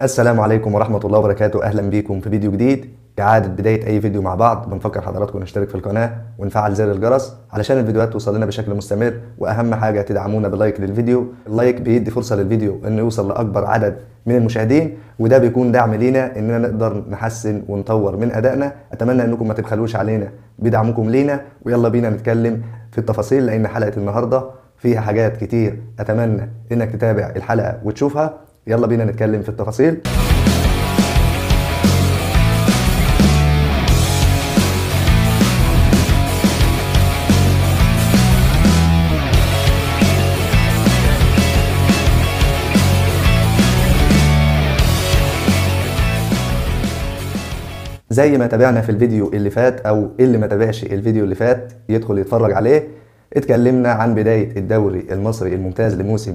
السلام عليكم ورحمة الله وبركاته أهلا بيكم في فيديو جديد إعادة بداية أي فيديو مع بعض بنفكر حضراتكم نشترك في القناة ونفعل زر الجرس علشان الفيديوهات توصل لنا بشكل مستمر وأهم حاجة تدعمونا باللايك للفيديو اللايك بيدي فرصة للفيديو إنه يوصل لأكبر عدد من المشاهدين وده بيكون دعم لينا إننا نقدر نحسن ونطور من أدائنا أتمنى إنكم ما تبخلوش علينا بدعمكم لينا ويلا بينا نتكلم في التفاصيل لأن حلقة النهاردة فيها حاجات كتير أتمنى إنك تتابع الحلقة وتشوفها يلا بينا نتكلم في التفاصيل زي ما تابعنا في الفيديو اللي فات او اللي ما تابعش الفيديو اللي فات يدخل يتفرج عليه اتكلمنا عن بداية الدوري المصري الممتاز لموسم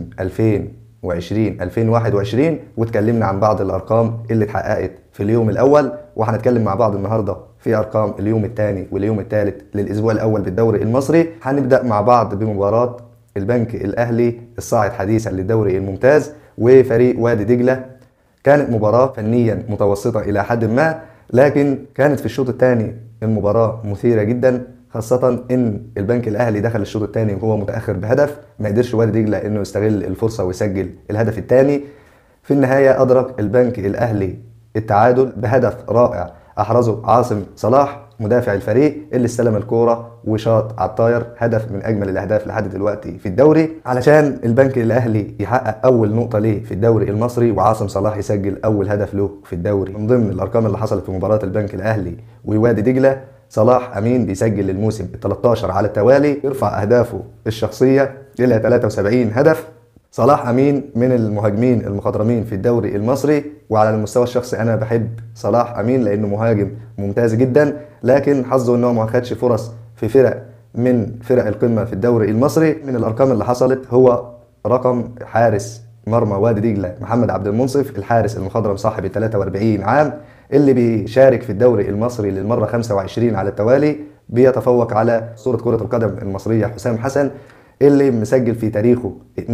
2020 2021 واتكلمنا عن بعض الارقام اللي اتحققت في اليوم الاول وهنتكلم مع بعض النهارده في ارقام اليوم الثاني واليوم الثالث للاسبوع الاول بالدوري المصري هنبدا مع بعض بمباراه البنك الاهلي الصاعد حديثا للدوري الممتاز وفريق وادي دجله كانت مباراه فنيا متوسطه الى حد ما لكن كانت في الشوط الثاني المباراه مثيره جدا خاصة إن البنك الأهلي دخل الشوط الثاني وهو متأخر بهدف ما قدرش وادي دجلة إنه يستغل الفرصة ويسجل الهدف الثاني في النهاية أدرك البنك الأهلي التعادل بهدف رائع أحرزه عاصم صلاح مدافع الفريق اللي استلم الكورة وشاط على الطاير هدف من أجمل الأهداف لحد دلوقتي في الدوري علشان البنك الأهلي يحقق أول نقطة ليه في الدوري المصري وعاصم صلاح يسجل أول هدف له في الدوري من ضمن الأرقام اللي حصلت في مباراة البنك الأهلي ووادي دجلة صلاح امين بيسجل للموسم ال 13 على التوالي يرفع اهدافه الشخصيه الى 73 هدف صلاح امين من المهاجمين المخضرمين في الدوري المصري وعلى المستوى الشخصي انا بحب صلاح امين لانه مهاجم ممتاز جدا لكن حظه انه ما خدش فرص في فرق من فرق القمه في الدوري المصري من الارقام اللي حصلت هو رقم حارس مرمى وادي دجله محمد عبد المنصف الحارس المخضرم صاحب ال 43 عام اللي بيشارك في الدوري المصري للمرة 25 على التوالي بيتفوق على صورة كرة القدم المصرية حسام حسن اللي مسجل في تاريخه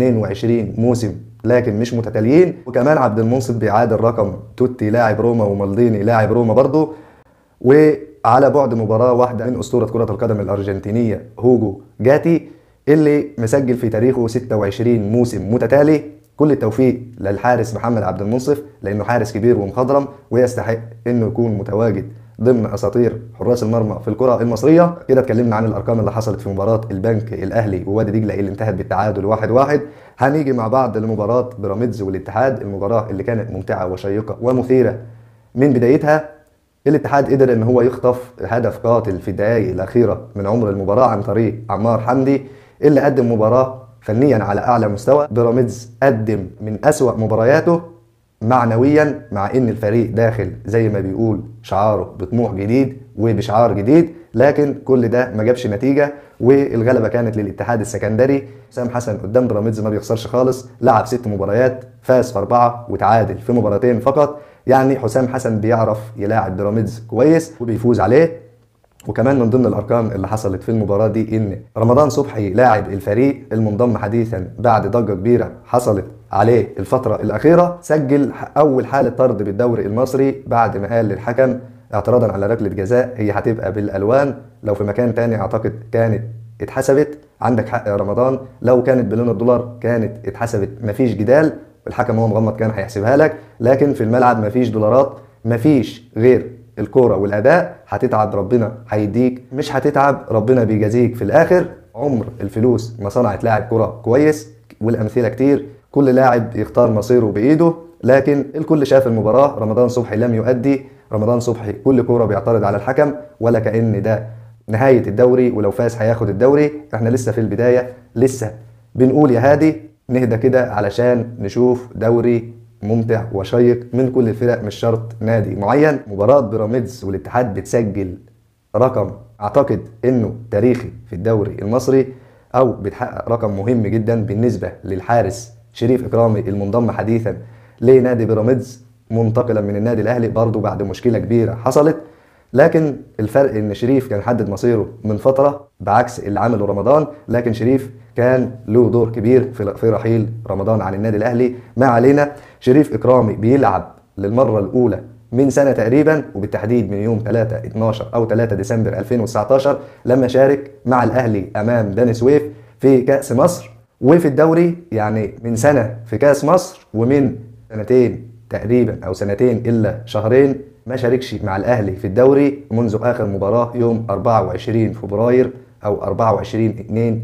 22 موسم لكن مش متتاليين وكمان عبد المنصف بيعادل رقم توتي لاعب روما ومالديني لاعب روما برضه وعلى بعد مباراة واحدة من أسطورة كرة القدم الأرجنتينية هوجو جاتي اللي مسجل في تاريخه 26 موسم متتالي كل التوفيق للحارس محمد عبد المنصف لانه حارس كبير ومخضرم ويستحق انه يكون متواجد ضمن اساطير حراس المرمى في الكره المصريه كده اتكلمنا عن الارقام اللي حصلت في مباراه البنك الاهلي ووادي دجله اللي انتهت بالتعادل 1-1 واحد واحد. هنيجي مع بعض لمباراه بيراميدز والاتحاد المباراه اللي كانت ممتعه وشيقه ومثيره من بدايتها الاتحاد قدر ان هو يخطف هدف قاتل في الدقائق الاخيره من عمر المباراه عن طريق عمار حمدي اللي قدم مباراه فنيا على اعلى مستوى بيراميدز قدم من اسوا مبارياته معنويا مع ان الفريق داخل زي ما بيقول شعاره بطموح جديد وبشعار جديد لكن كل ده ما جابش نتيجه والغلبه كانت للاتحاد السكندري حسام حسن قدام بيراميدز ما بيخسرش خالص لعب ست مباريات فاز في اربعه وتعادل في مباراتين فقط يعني حسام حسن بيعرف يلاعب بيراميدز كويس وبيفوز عليه وكمان من ضمن الارقام اللي حصلت في المباراه دي ان رمضان صبحي لاعب الفريق المنضم حديثا بعد ضجه كبيره حصلت عليه الفتره الاخيره سجل اول حاله طرد بالدوري المصري بعد ما قال للحكم اعتراضا على ركله جزاء هي هتبقى بالالوان لو في مكان تاني اعتقد كانت اتحسبت عندك حق يا رمضان لو كانت بلون الدولار كانت اتحسبت مفيش جدال الحكم هو مغمض كان هيحسبها لك لكن في الملعب مفيش دولارات مفيش غير الكوره والاداء هتتعب ربنا هيديك مش هتتعب ربنا بيجازيك في الاخر عمر الفلوس ما صنعت لاعب كوره كويس والامثله كتير كل لاعب يختار مصيره بايده لكن الكل شاف المباراه رمضان صبحي لم يؤدي رمضان صبحي كل كوره بيعترض على الحكم ولا كان ده نهايه الدوري ولو فاز هياخد الدوري احنا لسه في البدايه لسه بنقول يا هادي نهدى كده علشان نشوف دوري ممتع وشيق من كل الفرق مش شرط نادي معين مباراة بيراميدز والاتحاد بتسجل رقم اعتقد انه تاريخي في الدوري المصري او بتحقق رقم مهم جدا بالنسبة للحارس شريف اكرامي المنضم حديثا لنادي بيراميدز منتقلا من النادي الاهلي برضه بعد مشكلة كبيرة حصلت لكن الفرق ان شريف كان حدد مصيره من فتره بعكس اللي عمله رمضان لكن شريف كان له دور كبير في رحيل رمضان عن النادي الاهلي ما علينا شريف اكرامي بيلعب للمره الاولى من سنه تقريبا وبالتحديد من يوم 3 12 او 3 ديسمبر 2019 لما شارك مع الاهلي امام بني سويف في كاس مصر وفي الدوري يعني من سنه في كاس مصر ومن سنتين تقريبا او سنتين الا شهرين ما شاركش مع الاهلي في الدوري منذ اخر مباراه يوم 24 فبراير او 24 2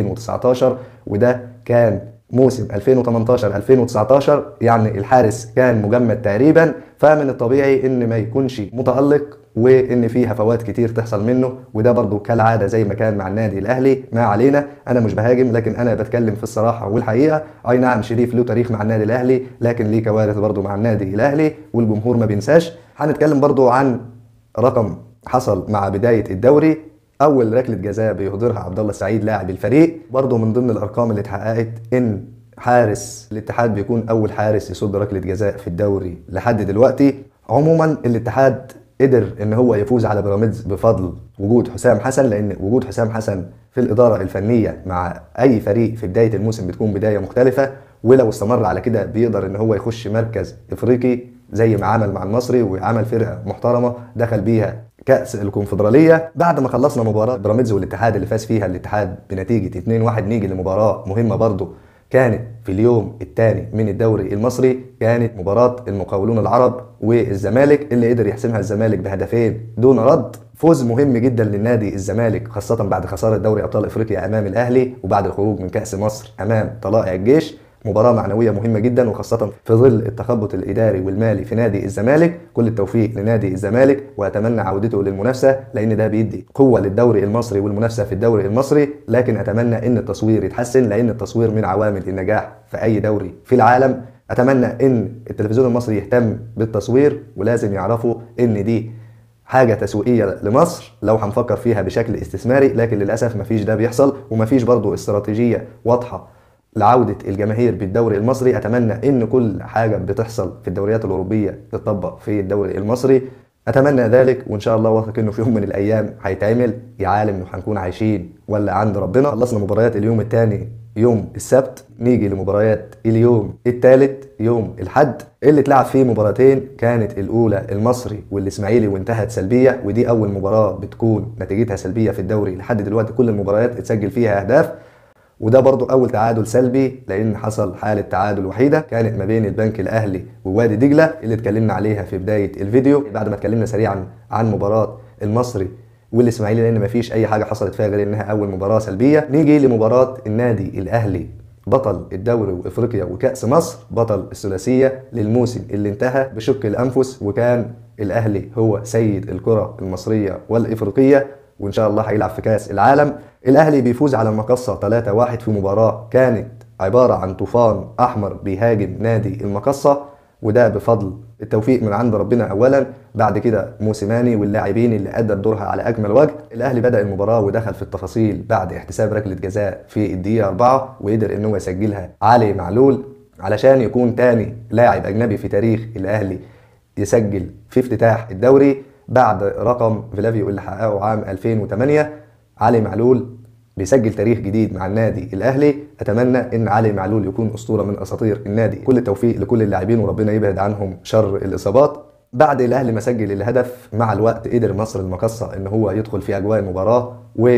2019 وده كان موسم 2018 2019 يعني الحارس كان مجمد تقريبا فمن الطبيعي ان ما يكونش متالق وان في هفوات كتير تحصل منه وده برضو كالعاده زي ما كان مع النادي الاهلي ما علينا انا مش بهاجم لكن انا بتكلم في الصراحه والحقيقه اي نعم شريف له تاريخ مع النادي الاهلي لكن ليه كوارث برضو مع النادي الاهلي والجمهور ما بينساش هنتكلم برضو عن رقم حصل مع بدايه الدوري اول ركله جزاء بيهدرها عبد الله السعيد لاعب الفريق برضه من ضمن الارقام اللي اتحققت ان حارس الاتحاد بيكون اول حارس يصد ركله جزاء في الدوري لحد دلوقتي عموما الاتحاد قدر ان هو يفوز على بيراميدز بفضل وجود حسام حسن لان وجود حسام حسن في الاداره الفنيه مع اي فريق في بدايه الموسم بتكون بدايه مختلفه ولو استمر على كده بيقدر ان هو يخش مركز افريقي زي ما عمل مع المصري وعمل فرقه محترمه دخل بيها كاس الكونفدراليه بعد ما خلصنا مباراه بيراميدز والاتحاد اللي فاز فيها الاتحاد بنتيجه 2-1 نيجي لمباراه مهمه برضه كانت في اليوم الثاني من الدوري المصري كانت مباراة المقاولون العرب والزمالك اللي قدر يحسمها الزمالك بهدفين دون رد فوز مهم جدا للنادي الزمالك خاصة بعد خسارة دوري أبطال إفريقيا أمام الأهلي وبعد الخروج من كأس مصر أمام طلائع الجيش مباراة معنوية مهمة جدا وخاصة في ظل التخبط الإداري والمالي في نادي الزمالك كل التوفيق لنادي الزمالك وأتمنى عودته للمنافسة لأن ده بيدي قوة للدوري المصري والمنافسة في الدوري المصري لكن أتمنى إن التصوير يتحسن لأن التصوير من عوامل النجاح في أي دوري في العالم أتمنى إن التلفزيون المصري يهتم بالتصوير ولازم يعرفوا إن دي حاجه تسويقيه لمصر لو هنفكر فيها بشكل استثماري لكن للاسف مفيش ده بيحصل ومفيش برضه استراتيجيه واضحه لعودة الجماهير بالدوري المصري أتمنى إن كل حاجة بتحصل في الدوريات الأوروبية تطبق في الدوري المصري أتمنى ذلك وإن شاء الله واثق إنه في يوم من الأيام هيتعمل يا عالم إنه هنكون عايشين ولا عند ربنا خلصنا مباريات اليوم الثاني يوم السبت نيجي لمباريات اليوم الثالث يوم الحد اللي اتلعب فيه مباراتين كانت الاولى المصري والاسماعيلي وانتهت سلبيه ودي اول مباراه بتكون نتيجتها سلبيه في الدوري لحد دلوقتي كل المباريات اتسجل فيها اهداف وده برضو اول تعادل سلبي لان حصل حاله تعادل وحيده كانت ما بين البنك الاهلي ووادي دجله اللي اتكلمنا عليها في بدايه الفيديو بعد ما اتكلمنا سريعا عن مباراه المصري والاسماعيلي لان مفيش اي حاجه حصلت فيها غير انها اول مباراه سلبيه نيجي لمباراه النادي الاهلي بطل الدوري وافريقيا وكاس مصر بطل الثلاثيه للموسم اللي انتهى بشق الانفس وكان الاهلي هو سيد الكره المصريه والافريقيه وان شاء الله هيلعب في كاس العالم الاهلي بيفوز على المقصه 3-1 في مباراه كانت عباره عن طوفان احمر بيهاجم نادي المقصه وده بفضل التوفيق من عند ربنا اولا بعد كده موسيماني واللاعبين اللي ادى دورها على اكمل وجه الاهلي بدا المباراه ودخل في التفاصيل بعد احتساب ركله جزاء في الدقيقه 4 وقدر ان هو يسجلها علي معلول علشان يكون تاني لاعب اجنبي في تاريخ الاهلي يسجل في افتتاح الدوري بعد رقم فيلافيو اللي حققه عام 2008 علي معلول بيسجل تاريخ جديد مع النادي الاهلي اتمنى ان علي معلول يكون اسطوره من اساطير النادي كل التوفيق لكل اللاعبين وربنا يبعد عنهم شر الاصابات بعد الاهلي ما سجل الهدف مع الوقت قدر مصر المقصه ان هو يدخل في اجواء المباراه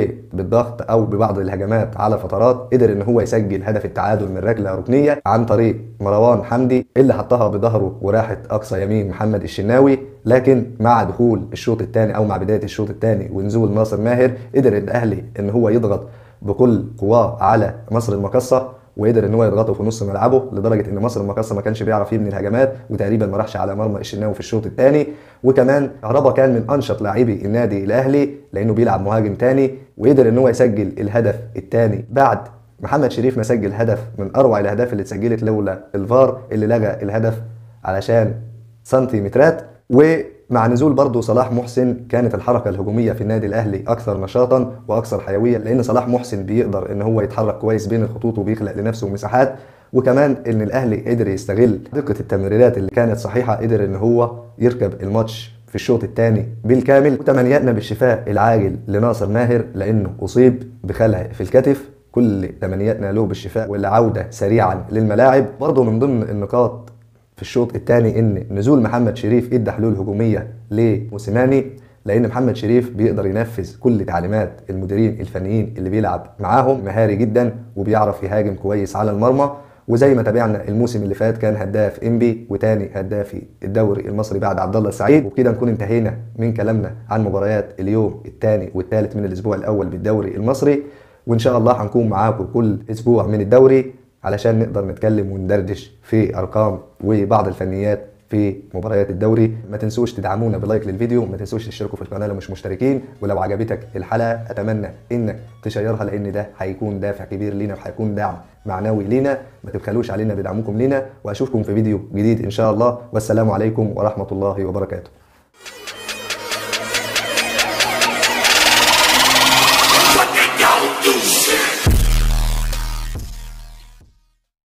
وبالضغط او ببعض الهجمات على فترات قدر ان هو يسجل هدف التعادل من ركله ركنيه عن طريق مروان حمدي اللي حطها بظهره وراحت اقصى يمين محمد الشناوي لكن مع دخول الشوط الثاني او مع بدايه الشوط الثاني ونزول ناصر ماهر قدر الاهلي ان هو يضغط بكل قواه على مصر المقصه وقدر ان هو يضغطه في نص ملعبه لدرجه ان مصر المقصه ما كانش بيعرف يبني الهجمات وتقريبا ما راحش على مرمى الشناوي في الشوط الثاني وكمان كهربا كان من انشط لاعبي النادي الاهلي لانه بيلعب مهاجم ثاني وقدر ان هو يسجل الهدف الثاني بعد محمد شريف ما سجل هدف من اروع الاهداف اللي اتسجلت لولا الفار اللي لغى الهدف علشان سنتيمترات ومع نزول برضه صلاح محسن كانت الحركة الهجومية في النادي الأهلي أكثر نشاطا وأكثر حيوية لأن صلاح محسن بيقدر إن هو يتحرك كويس بين الخطوط وبيخلق لنفسه مساحات وكمان إن الأهلي قدر يستغل دقة التمريرات اللي كانت صحيحة قدر إن هو يركب الماتش في الشوط الثاني بالكامل وتمنياتنا بالشفاء العاجل لناصر ماهر لأنه أصيب بخلع في الكتف كل تمنياتنا له بالشفاء والعودة سريعا للملاعب برضه من ضمن النقاط في الشوط الثاني ان نزول محمد شريف ادى حلول هجوميه لموسيماني لان محمد شريف بيقدر ينفذ كل تعليمات المديرين الفنيين اللي بيلعب معاهم مهاري جدا وبيعرف يهاجم كويس على المرمى وزي ما تابعنا الموسم اللي فات كان هداف انبي وتاني هداف الدوري المصري بعد عبد الله السعيد وبكده نكون انتهينا من كلامنا عن مباريات اليوم الثاني والثالث من الاسبوع الاول بالدوري المصري وان شاء الله هنكون معاكم كل اسبوع من الدوري علشان نقدر نتكلم وندردش في ارقام وبعض الفنيات في مباريات الدوري ما تنسوش تدعمونا بلايك للفيديو ما تنسوش تشتركوا في القناه لو مش مشتركين ولو عجبتك الحلقه اتمنى انك تشيرها لان ده هيكون دافع كبير لينا وهيكون دعم معنوي لينا ما تبخلوش علينا بدعمكم لينا واشوفكم في فيديو جديد ان شاء الله والسلام عليكم ورحمه الله وبركاته